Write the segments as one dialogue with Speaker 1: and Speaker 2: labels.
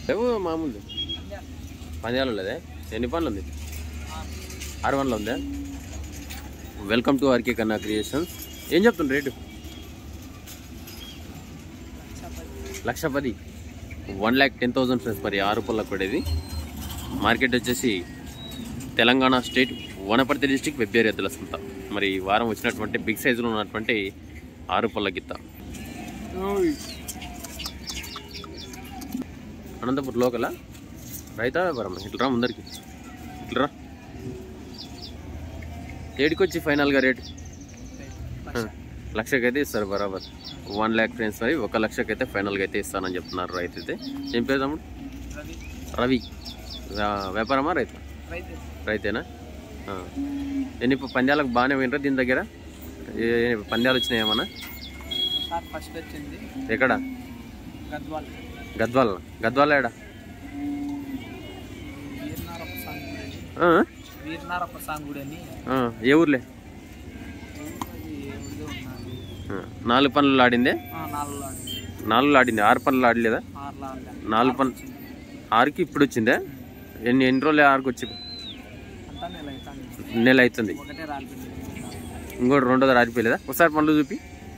Speaker 1: ఏమో మామూలు పంజాలు లేదే ఎన్ని పనులు ఉంది ఆరు పనులు ఉందా welcome to RK Kanna creations ఏం చెప్తుంది రేటు లక్ష పది one lakh ten thousand friends మరి ఆరు పళ్ళకు పడేది మార్కెట్ వచ్చేసి తెలంగాణ స్టేట్ వనపర్తి డిస్టిక్ వెబ్బేరు ఎద్దుల సంత మరి ఈ వారం వచ్చినటువంటి బిగ్ సైజులో ఉన్నటువంటి ఆరు పళ్ళ గిత్త అనంతపురం లోకలా రైతా వ్యాపారం ఇట్లా ముందరికి ఇట్లా ఏడికొచ్చి ఫైనల్గా రేటు ఆ, లక్షకైతే ఇస్తారు బరాబర్ వన్ ల్యాక్ ఫ్రెండ్స్ మరి ఒక లక్షకైతే ఫైనల్గా అయితే ఇస్తానని చెప్తున్నారు రైతు అయితే ఏం పేరు తమ్ముడు రవి వ్యా- వ్యాపారమా రైతు రైతేనా ఆ. ఎన్ని ప- పందాలకు బాగానే పోయినరా దీని దగ్గర ఏ- ఏ పందాలు వచ్చినాయి ఏమన్నా
Speaker 2: సార్ ఫస్ట్ వచ్చింది
Speaker 1: ఎక్కడ
Speaker 2: గద్వాల్
Speaker 1: గద్వాల గద్వాల ఏడా
Speaker 2: వీరనారప్ప సాంగుడి అని
Speaker 1: ఆ?
Speaker 2: వీరనారప్ప సాంగుడి అని
Speaker 1: ఆ, ఏ ఊర్లే
Speaker 2: అది ఎవరిదో ఉన్నది
Speaker 1: ఆ, నాలుగు పనులు ఆడిందే
Speaker 2: ఆ, నాలుగు ఆడింది
Speaker 1: నాలుగు ఆడింది ఆరు పనులు ఆడలేదా
Speaker 2: ఆరులో ఆడలే
Speaker 1: నాలుగు పనులు ఆరుకి ఇప్పుడు వచ్చిందే ఎన్ని ఎన్ని రోజులు ఆరుకి వచ్చి
Speaker 2: అంతా నెల అవుతాను
Speaker 1: నెల అవుతుంది
Speaker 2: ఒకటే రాలిపోయింది
Speaker 1: ఇంకోటి రెండోది ఆరిపోయలేదా ఒకసారి పనులు చూపి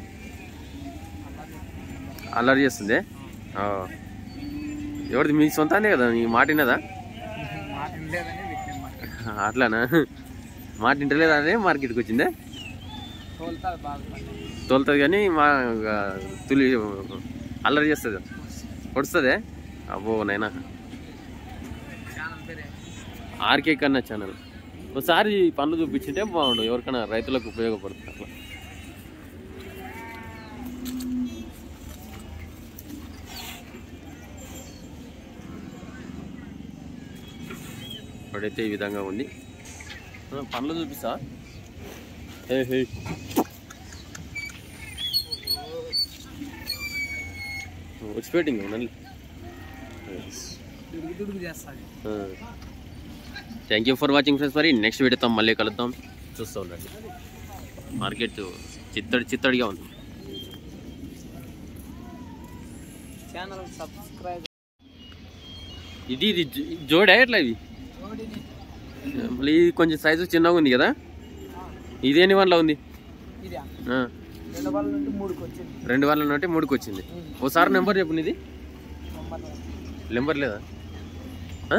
Speaker 1: అల్లరి చేస్తుంది ఆ. ఎవరిది మీ సొంతానే కదా నీ మాట విన్నదా
Speaker 2: మాట లేదని పెట్టిన మాట
Speaker 1: అట్లానా మాట వింటలేదా అనే మార్కెట్కి వచ్చిందే
Speaker 2: తోలుతుంది బాగా పని
Speaker 1: తోలుతుంది కానీ మా ఆ, తులి అల్లరి చేస్తుంది పొడుస్తుంది అబ్బో నైనా
Speaker 2: ఛానల్ పేరే
Speaker 1: ఆర్కే కన్నా ఛానల్ ఒకసారి ఈ పనులు చూపించింటే బాగుండు ఎవరికైనా రైతులకు ఉపయోగపడుతుంది అట్లా ఇప్పుడైతే ఈ విధంగా ఉంది ఆ, పనులు చూపిస్తా హే హే వచ్చి పెట్టింగ్ నల్లి
Speaker 2: దుడుగు దుడుగు చేస్తుంది
Speaker 1: thank you for watching friends మరి నెక్స్ట్ వీడియోతో మళ్ళీ కలుద్దాం చూస్తూ ఉండండి మార్కెట్ చిత్తడి చిత్తడిగా ఉంది
Speaker 2: ఛానల్ సబ్స్క్రైబ్
Speaker 1: ఇది ఇది జో- జోడే ఎట్లా ఇవి
Speaker 2: జోడిని
Speaker 1: మళ్ళీ ఇది కొంచెం సైజు చిన్నగా ఉంది కదా ఇది ఎన్ని వన్లో ఉంది
Speaker 2: ఇది
Speaker 1: ఆ,
Speaker 2: రెండు వాళ్ళ నుండి మూడుకి వచ్చింది
Speaker 1: రెండు వందల నుండి మూడుకి వచ్చింది ఓసారి నెంబర్ చెప్పు నీది
Speaker 2: తొంభై
Speaker 1: నెంబర్ లేదా ఆ?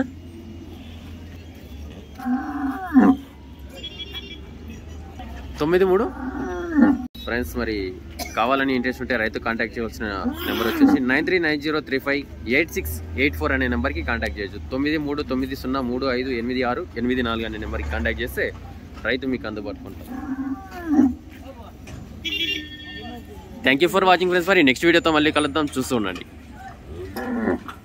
Speaker 1: తొమ్మిది మూడు ఫ్రెండ్స్ మరి కావాలని ఇంట్రెస్ట్ ఉంటే రైతు కాంటాక్ట్ చేయవలసిన నెంబర్ వచ్చేసి nine three nine zero three five eight six eight four అనే నెంబర్కి కాంటాక్ట్ చేయొచ్చు తొమ్మిది మూడు తొమ్మిది సున్నా మూడు ఐదు ఎనిమిది ఆరు ఎనిమిది నాలుగు అనే నెంబర్కి కాంటాక్ట్ చేస్తే రైతు మీకు అందుబాటులో ఉంటారు thank you for watching friends మరి నెక్స్ట్ వీడియోతో మళ్ళీ కలుద్దాం చూస్తూ ఉండండి